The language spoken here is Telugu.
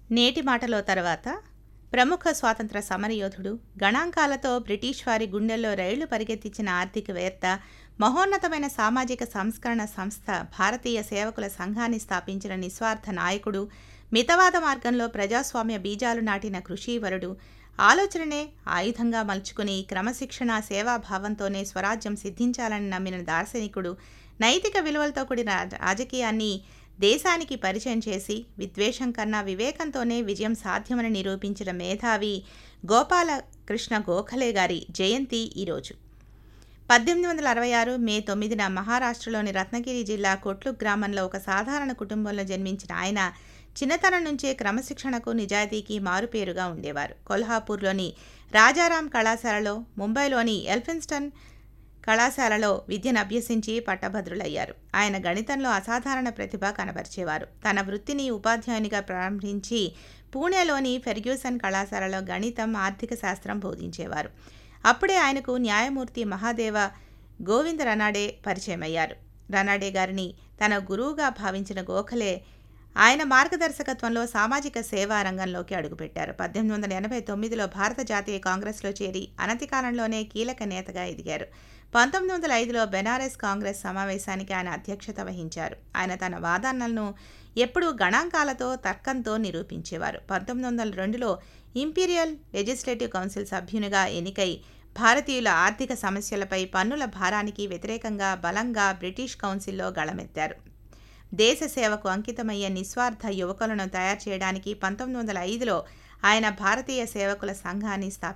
నేటి మాటలో తర్వాత ప్రముఖ స్వాతంత్ర సమరయోధుడు గణాంకాలతో బ్రిటిష్ వారి గుండెల్లో రైళ్లు పరిగెత్తించిన ఆర్థికవేత్త మహోన్నతమైన సామాజిక సంస్కరణ సంస్థ భారతీయ సేవకుల సంఘాన్ని స్థాపించిన నిస్వార్థ నాయకుడు మితవాద మార్గంలో ప్రజాస్వామ్య బీజాలు నాటిన కృషీవరుడు ఆలోచననే ఆయుధంగా మలుచుకుని క్రమశిక్షణ సేవాభావంతోనే స్వరాజ్యం సిద్ధించాలని నమ్మిన దార్శనికుడు నైతిక విలువలతో కూడిన రాజకీయాన్ని దేశానికి పరిచయం చేసి విద్వేషం కన్నా వివేకంతోనే విజయం సాధ్యమని నిరూపించిన మేధావి గోపాలకృష్ణ గోఖలే గారి జయంతి ఈరోజు పద్దెనిమిది వందల అరవై ఆరు మే తొమ్మిదిన మహారాష్ట్రలోని రత్నగిరి జిల్లా కొట్లు గ్రామంలో ఒక సాధారణ కుటుంబంలో జన్మించిన ఆయన చిన్నతనం నుంచే క్రమశిక్షణకు నిజాయితీకి మారుపేరుగా ఉండేవారు కొల్హాపూర్లోని రాజారాం కళాశాలలో ముంబైలోని ఎల్ఫిన్స్టన్ కళాశాలలో విద్యను అభ్యసించి పట్టభద్రులయ్యారు ఆయన గణితంలో అసాధారణ ప్రతిభ కనబరిచేవారు తన వృత్తిని ఉపాధ్యాయునిగా ప్రారంభించి పూణేలోని ఫెర్గ్యూసన్ కళాశాలలో గణితం ఆర్థిక శాస్త్రం బోధించేవారు అప్పుడే ఆయనకు న్యాయమూర్తి మహాదేవ గోవింద రనాడే పరిచయమయ్యారు రనాడే గారిని తన గురువుగా భావించిన గోఖలే ఆయన మార్గదర్శకత్వంలో సామాజిక సేవా రంగంలోకి అడుగుపెట్టారు పద్దెనిమిది వందల ఎనభై తొమ్మిదిలో భారత జాతీయ కాంగ్రెస్లో చేరి అనతి కాలంలోనే కీలక నేతగా ఎదిగారు పంతొమ్మిది వందల ఐదులో బెనారస్ కాంగ్రెస్ సమావేశానికి ఆయన అధ్యక్షత వహించారు ఆయన తన వాదనలను ఎప్పుడూ గణాంకాలతో తర్కంతో నిరూపించేవారు పంతొమ్మిది వందల రెండులో ఇంపీరియల్ లెజిస్లేటివ్ కౌన్సిల్ సభ్యునిగా ఎన్నికై భారతీయుల ఆర్థిక సమస్యలపై పన్నుల భారానికి వ్యతిరేకంగా బలంగా బ్రిటిష్ కౌన్సిల్లో గళమెత్తారు దేశ సేవకు అంకితమయ్యే నిస్వార్థ యువకులను తయారు చేయడానికి పంతొమ్మిది వందల ఐదులో ఆయన భారతీయ సేవకుల సంఘాన్ని స్థాపించారు